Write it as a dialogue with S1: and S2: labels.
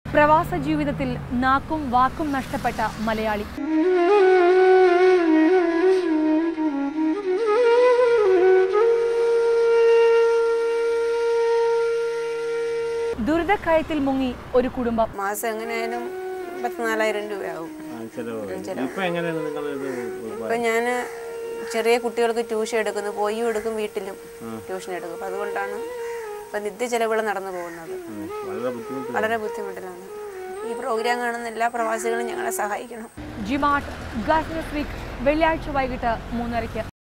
S1: പ്രവാസ ജീവിതത്തിൽ നാക്കും വാക്കും നഷ്ടപ്പെട്ട മലയാളി ദുരിതക്കയത്തിൽ മുങ്ങി ഒരു കുടുംബം
S2: മാസം എങ്ങനെയായാലും പത്തിനാലായിരം രൂപയാവും
S3: ആ, ചെലവ് ഇപ്പൊ എങ്ങനെയാണ് നിങ്ങൾ ഇത്
S2: ഇപ്പം ഞാൻ ചെറിയ കുട്ടികൾക്ക് ട്യൂഷൻ എടുക്കുന്നു പോയും എടുക്കും വീട്ടിലും ട്യൂഷൻ എടുക്കും അപ്പം അതുകൊണ്ടാണ് ഇപ്പം നിത്യ ചെലവുകൾ നടന്നു പോകുന്നത്
S3: വളരെ ബുദ്ധിമുട്ട്
S2: വളരെ ബുദ്ധിമുട്ടിലാണ് ഈ പ്രോഗ്രാം കാണുന്ന എല്ലാ പ്രവാസികളും ഞങ്ങളെ സഹായിക്കണം
S1: ജിമാട്ട് ഗൾഫ് ന്യൂസ് വീക്ക് വെള്ളിയാഴ്ച വൈകിട്ട് മൂന്നരയ്ക്ക്